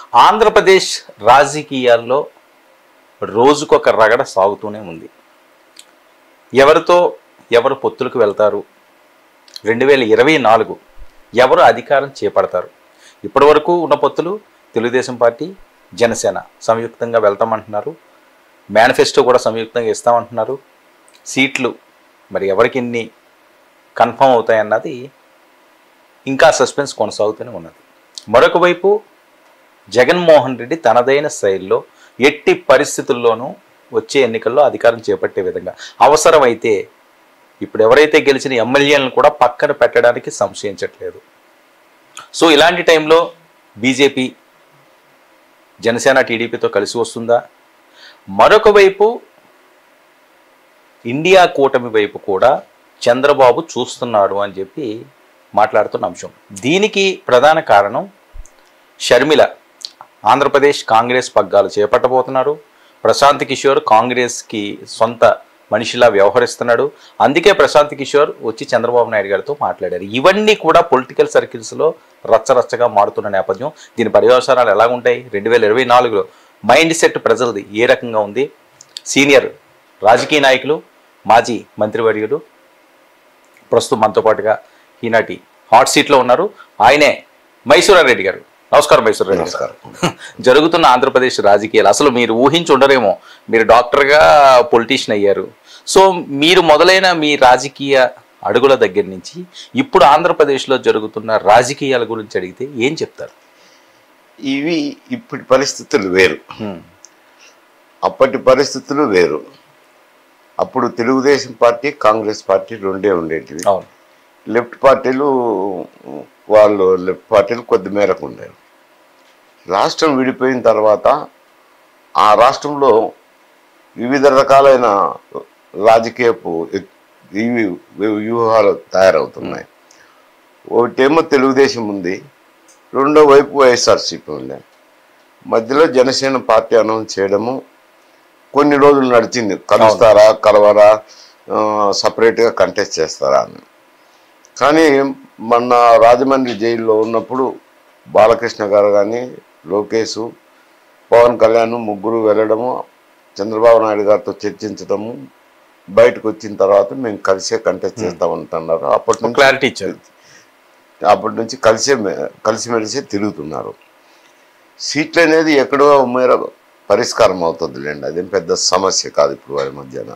ఆంధ్రప్రదేశ్ రాజకీయాల్లో రోజుకొక రగడ సాగుతూనే ఉంది ఎవరితో ఎవరు పొత్తులకు వెళ్తారు రెండు వేల ఇరవై నాలుగు ఎవరు అధికారం చేపడతారు ఇప్పటి వరకు ఉన్న పొత్తులు తెలుగుదేశం పార్టీ జనసేన సంయుక్తంగా వెళ్తామంటున్నారు మేనిఫెస్టో కూడా సంయుక్తంగా ఇస్తామంటున్నారు సీట్లు మరి ఎవరికి ఎన్ని కన్ఫర్మ్ అవుతాయన్నది ఇంకా సస్పెన్స్ కొనసాగుతూనే ఉన్నది మరొక వైపు జగన్మోహన్ రెడ్డి తనదైన శైలిలో ఎట్టి పరిస్థితుల్లోనూ వచ్చే ఎన్నికల్లో అధికారం చేపట్టే విధంగా అవసరమైతే ఇప్పుడు ఎవరైతే గెలిచిన ఎమ్మెల్యేలను కూడా పక్కన పెట్టడానికి సంశయించట్లేదు సో ఇలాంటి టైంలో బీజేపీ జనసేన టీడీపీతో కలిసి వస్తుందా మరొక వైపు ఇండియా కూటమి వైపు కూడా చంద్రబాబు చూస్తున్నాడు అని చెప్పి మాట్లాడుతున్న అంశం దీనికి ప్రధాన కారణం షర్మిల ఆంధ్రప్రదేశ్ కాంగ్రెస్ పగ్గాలు చేపట్టబోతున్నారు ప్రశాంత్ కిషోర్ కాంగ్రెస్కి సొంత మనిషిలా వ్యవహరిస్తున్నాడు అందుకే ప్రశాంత్ కిషోర్ వచ్చి చంద్రబాబు నాయుడు గారితో మాట్లాడారు ఇవన్నీ కూడా పొలిటికల్ సర్కిల్స్లో రచ్చరచ్చగా మారుతున్న నేపథ్యం దీని పర్యవసానాలు ఎలా ఉంటాయి రెండు వేల ఇరవై నాలుగులో మైండ్ సెట్ ప్రజలది ఏ రకంగా ఉంది సీనియర్ రాజకీయ నాయకులు మాజీ మంత్రివర్యులు ప్రస్తుతం మనతో పాటుగా ఈనాటి హాట్ సీట్లో ఉన్నారు ఆయనే మైసూరారెడ్డి గారు నమస్కారం మైసూరారెడ్డి గారు నమస్కారం జరుగుతున్న ఆంధ్రప్రదేశ్ రాజకీయాలు అసలు మీరు ఊహించి ఉండరేమో మీరు డాక్టర్గా పొలిటీషియన్ అయ్యారు సో మీరు మొదలైన మీ రాజకీయ అడుగుల దగ్గర నుంచి ఇప్పుడు ఆంధ్రప్రదేశ్లో జరుగుతున్న రాజకీయాల గురించి అడిగితే ఏం చెప్తారు ఇవి ఇప్పటి పరిస్థితులు వేరు హ్మ్. అప్పటి పరిస్థితులు వేరు అప్పుడు తెలుగుదేశం పార్టీ కాంగ్రెస్ పార్టీ రెండే ఉండేటివి అవును లెఫ్ట్ పార్టీలు వాళ్ళు లెఫ్ట్ పార్టీలు కొద్ది మేరకు ఉండేవి రాష్ట్రం విడిపోయిన తర్వాత ఆ రాష్ట్రంలో వివిధ రకాలైన రాజకీయపు ఇవి వ్యూహాలు తయారవుతున్నాయి ఒకటేమో తెలుగుదేశం ఉంది రెండో వైపు వైఎస్ఆర్సీపీ ఉంది మధ్యలో జనసేన పార్టీ అనౌన్స్ చేయడము కొన్ని రోజులు నడిచింది కలుస్తారా కలవరా ఆ, సపరేట్గా కంటెస్ట్ చేస్తారా అని కానీ మొన్న రాజమండ్రి జైల్లో ఉన్నప్పుడు బాలకృష్ణ గారు కానీ లోకేష్ పవన్ కళ్యాణ్ ముగ్గురు వెళ్ళడము చంద్రబాబు నాయుడు గారితో చర్చించడము బయటకు వచ్చిన తర్వాత మేము కలిసే కంటెస్ట్ చేస్తామంటున్నారు అప్పటి నుంచి క్లారిటీ ఇచ్చారు అప్పటి నుంచి కలిసే మె- కలిసిమెలిసి తిరుగుతున్నారు సీట్లు అనేది ఎక్కడో మేర పరిష్కారం అవుతుందిలేండి అదేం పెద్ద సమస్య కాదు ఇప్పుడు వారి మధ్యన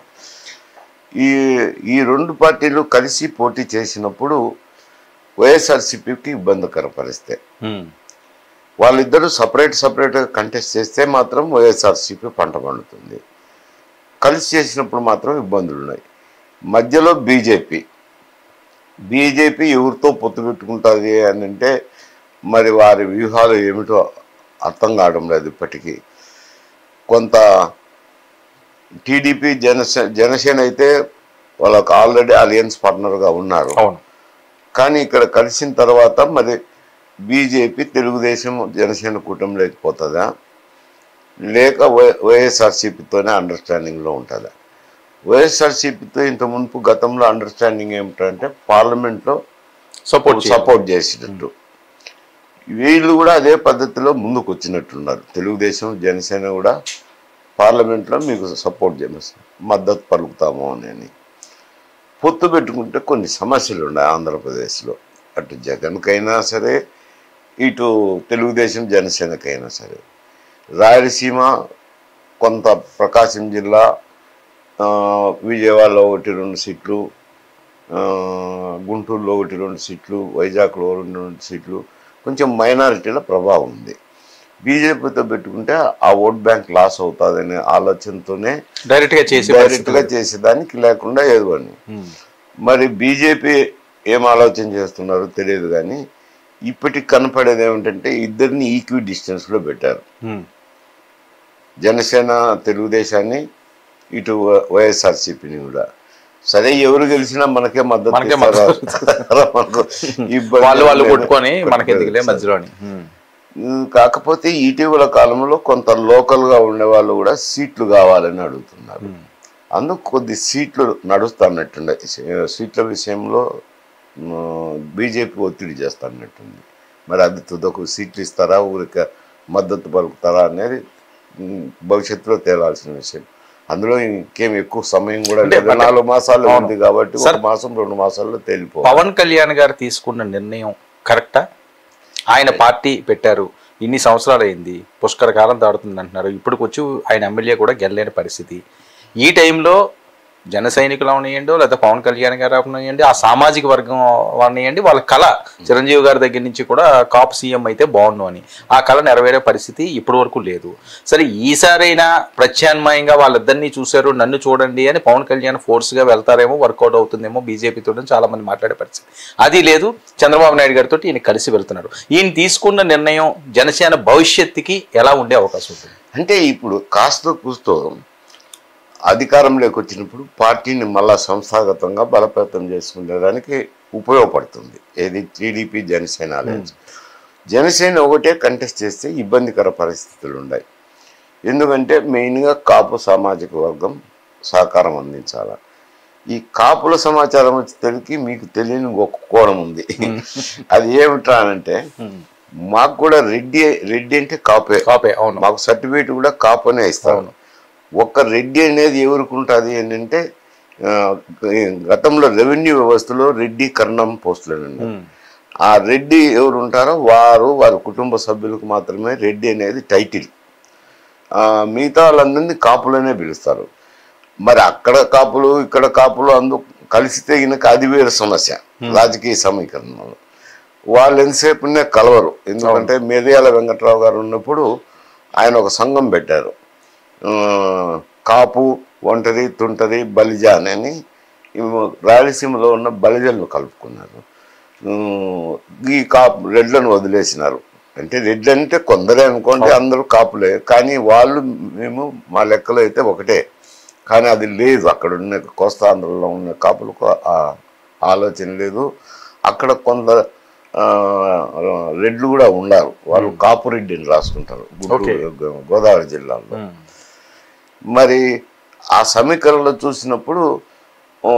ఈ ఈ రెండు పార్టీలు కలిసి పోటీ చేసినప్పుడు వైఎస్ఆర్సీపీకి ఇబ్బందికర పరిస్థితి హ్మ్. వాళ్ళిద్దరూ సపరేట్ సపరేట్గా కంటెస్ట్ చేస్తే మాత్రం వైఎస్ఆర్సీపీ పంట పండుతుంది కలిసి చేసినప్పుడు మాత్రం ఇబ్బందులు ఉన్నాయి మధ్యలో బీజేపీ బీజేపీ ఎవరితో పొత్తు పెట్టుకుంటుంది అని అంటే మరి వారి వ్యూహాలు ఏమిటో అర్థం కావడం లేదు ఇప్పటికీ కొంత టీడీపీ జనసే జనసేన అయితే వాళ్ళకు ఆల్రెడీ అలియన్స్ పార్ట్నర్గా ఉన్నారు అవును కానీ ఇక్కడ కలిసిన తర్వాత మరి బీజేపీ తెలుగుదేశం జనసేన కూటమి లేకపోతుందా లేక వై- వైఎస్ఆర్సీపీతోనే అండర్స్టాండింగ్లో ఉంటుందా వైఎస్ఆర్సీపీతో ఇంత మునుపు గతంలో అండర్స్టాండింగ్ ఏమిటంటే పార్లమెంట్లో సపోర్ట్ సపోర్ట్ చేసినట్టు వీళ్ళు కూడా అదే పద్ధతిలో ముందుకు వచ్చినట్టున్నారు తెలుగుదేశం జనసేన కూడా పార్లమెంట్లో మీకు సపోర్ట్ చేయ మద్దతు పలుకుతాము అని పొత్తు పెట్టుకుంటే కొన్ని సమస్యలు ఉన్నాయి ఆంధ్రప్రదేశ్లో అటు జగన్కైనా సరే ఇటు తెలుగుదేశం జనసేనకైనా సరే రాయలసీమ కొంత ప్రకాశం జిల్లా ఆ, విజయవాడలో ఒకటి రెండు సీట్లు ఆ, గుంటూరులో ఒకటి రెండు సీట్లు వైజాగ్లో రెండు రెండు సీట్లు కొంచెం మైనారిటీల ప్రభావం ఉంది బీజేపీతో పెట్టుకుంటే ఆ ఓట్ బ్యాంక్ లాస్ అవుతుందనే ఆలోచనతోనే డైరెక్ట్గా చేసి డైరెక్ట్గా చేసేదానికి లేకుండా ఏదో అని మరి బీజేపీ ఏం ఆలోచన చేస్తున్నారో తెలియదు కానీ ఇప్పటికి కనపడేది ఏమిటంటే ఇద్దరిని ఈక్వి డిస్టెన్స్లో పెట్టారు జనసేన తెలుగుదేశాన్ని ఇటు వైఎస్ఆర్సీపీని కూడా సరే ఎవరు గెలిచినా మనకే మద్దతు మనకే ఇస్తారా? మనకు ఇబ్బంది వాళ్ళు వాళ్ళు లేదు. కొట్టుకొని మనకెందుకులే మధ్యలోని హ్మ్. ఉమ్, కాకపోతే ఇటీవల కాలంలో కొంత లోకల్గా ఉండే వాళ్ళు కూడా సీట్లు కావాలని అడుగుతున్నారు అందుకు కొద్ది సీట్లు నడుస్తున్నట్టుండే సీట్ల విషయంలో బీజేపీ ఒత్తిడి చేస్తున్నట్టుంది మరి అది తుదకు సీట్లు ఇస్తారా ఊరిక మద్దతు పలుకుతారా అనేది ఉమ్, భవిష్యత్తులో తేలాల్సిన విషయం అందులో ఇంకేం ఎక్కువ సమయం కూడా అంటే లేదు అంటే- నాలుగు మాసాలు అవును. ఉంది కాబట్టి ఒక సార్- మాసం రెండు మాసాల్లో తేలిపో పవన్ కళ్యాణ్ గారు తీసుకున్న నిర్ణయం కరెక్టా ఆయన పార్టీ పెట్టారు ఇన్ని సంవత్సరాలు అయింది పుష్కర కాలం దాడుతుంది అంటున్నారు ఇప్పటికి వచ్చి ఆయన ఎమ్మెల్యే కూడా గెలలేని పరిస్థితి ఈ టైంలో జన సైనికులు అవనియండి లేదా పవన్ కళ్యాణ్ గారు అవనియండి ఆ సామాజిక వర్గం అవనియండి వాళ్ళ కళ చిరంజీవి గారి దగ్గర నుంచి కూడా కాపు సీఎం అయితే బాగుండు అని ఆ కళ నెరవేరే పరిస్థితి ఇప్పటి వరకు లేదు సరే ఈసారైనా ప్రత్యామ్నాయంగా వాళ్ళిద్దరినీ చూశారు నన్ను చూడండి అని పవన్ కళ్యాణ్ ఫోర్స్గా వెళ్తారేమో వర్కౌట్ అవుతుందేమో బీజేపీతో చాలా మంది మాట్లాడే పరిస్థితి అది లేదు చంద్రబాబు నాయుడు గారితో ఈయన కలిసి వెళ్తున్నాడు ఈయన తీసుకున్న నిర్ణయం జనసేన భవిష్యత్తుకి ఎలా ఉండే అవకాశం ఉంటుంది అంటే ఇప్పుడు కాస్త కూస్తో అధికారంలోకి వచ్చినప్పుడు పార్టీని మళ్ళా సంస్థాగతంగా బలోపేతం చేసుకునేదానికి ఉపయోగపడుతుంది ఏది టీడీపీ జనసేన అలయన్స్ జనసేన ఒకటే కంటెస్ట్ చేస్తే ఇబ్బందికర పరిస్థితులు ఉన్నాయి ఎందుకంటే మెయిన్గా కాపు సామాజిక వర్గం సహకారం అందించాలి ఈ కాపుల సమాచారం వచ్చేసరికి మీకు తెలియని ఒక కోణం ఉంది అది ఏమిట్రా అంటే మాకు కూడా రెడ్డి రెడ్డి అంటే కాపే కాపే అవును మాకు సర్టిఫికేట్ కూడా కాపనే ఇస్తారు ఒక్క రెడ్డి అనేది ఎవరికి ఉంటుంది ఏంటంటే ఆ, గతంలో రెవెన్యూ వ్యవస్థలో రెడ్డి కర్ణం పోస్టులు అండి ఉమ్. ఆ రెడ్డి ఎవరు ఉంటారో వారు వారి కుటుంబ సభ్యులకు మాత్రమే రెడ్డి అనేది టైటిల్ ఆ, మిగతా వాళ్ళందరినీ కాపులనే పిలుస్తారు మరి అక్కడ కాపులు ఇక్కడ కాపులు అందు కలిసితే ఈయనకి అది వేరే సమస్య రాజకీయ సమీకరణలో వాళ్ళు ఎంతసేపునే కలవరు ఎందుకంటే మేదయాల వెంకట్రావు గారు ఉన్నప్పుడు ఆయన ఒక సంఘం పెట్టారు ఆ, కాపు ఒంటరి తుంటరి బలిజ అని ఇవి రాయలసీమలో ఉన్న బలిజలను కలుపుకున్నారు ఉమ్, ఈ కాపు రెడ్లను వదిలేసినారు అంటే రెడ్లు అంటే కొందరే అనుకోండి అందరూ కాపులే కానీ వాళ్ళు మేము మా లెక్కలో అయితే ఒకటే కానీ అది లేదు అక్కడ ఉన్న కోస్తాంధ్రలో ఉన్న కాపులకు ఆ ఆలోచన లేదు అక్కడ కొంత ఆ, రెడ్లు కూడా ఉన్నారు వాళ్ళు కాపు రెడ్డిని రాసుకుంటారు గుంటూరు గో- గోదావరి జిల్లాలో ఉమ్. మరి ఆ సమీకరణలో చూసినప్పుడు ఆ,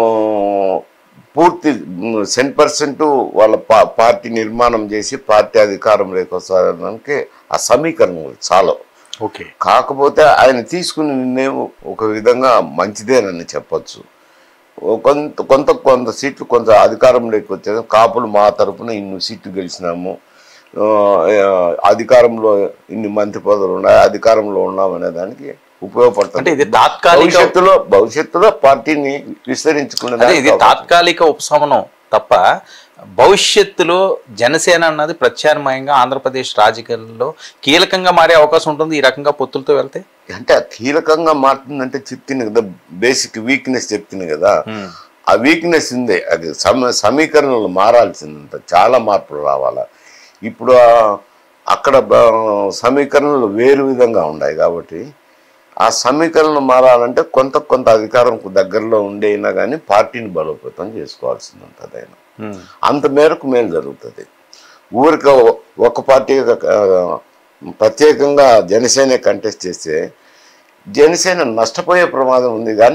పూర్తి సెన్ పర్సెంట్ వాళ్ళ పా పార్టీ నిర్మాణం చేసి పార్టీ అధికారంలోకి వస్తారనడానికి ఆ సమీకరణలు చాలా ఓకే కాకపోతే ఆయన తీసుకున్న నిర్ణయం ఒక విధంగా మంచిదేనని చెప్పొచ్చు ఓ కొంత కొంత కొంత సీట్లు కొంత అధికారంలోకి వచ్చేది కాపులు మా తరపున ఇన్ని సీట్లు గెలిచినాము ఆ, ఆ, అధికారంలో ఇన్ని మంత్రి పదవులు ఉన్నాయి అధికారంలో ఉన్నాం అనే దానికి ఉపయోగపడుతుంది అంటే ఇది తాత్కాలిక భవిష్యత్తులో భవిష్యత్తులో పార్టీని విస్తరించుకునే అదే ఇది తాత్కాలిక ఉపశమనం తప్ప భవిష్యత్తులో జనసేన అన్నది ప్రత్యామ్నాయంగా ఆంధ్రప్రదేశ్ రాజకీయాల్లో కీలకంగా మారే అవకాశం ఉంటుంది ఈ రకంగా పొత్తులతో వెళ్తే అంటే కీలకంగా మారుతుందంటే చెప్తుంది కదా బేసిక్ వీక్నెస్ చెప్తుంది కదా ఆ వీక్నెస్ ఉంది అది సమ సమీకరణలు మారాల్సిందంట చాలా మార్పులు రావాలా ఇప్పుడు ఆ- అక్కడ బ- సమీకరణలు వేరు విధంగా ఉన్నాయి కాబట్టి ఆ సమీకరణలు మారాలంటే కొంత కొంత అధికారంకు దగ్గరలో ఉండేనా కానీ పార్టీని బలోపేతం చేసుకోవాల్సింది ఉంటుంది ఆయన అంత మేరకు మేలు జరుగుతుంది ఊరికి ఒక పార్టీ ప్రత్యేకంగా జనసేన కంటెస్ట్ చేస్తే జనసేన నష్టపోయే ప్రమాదం ఉంది కానీ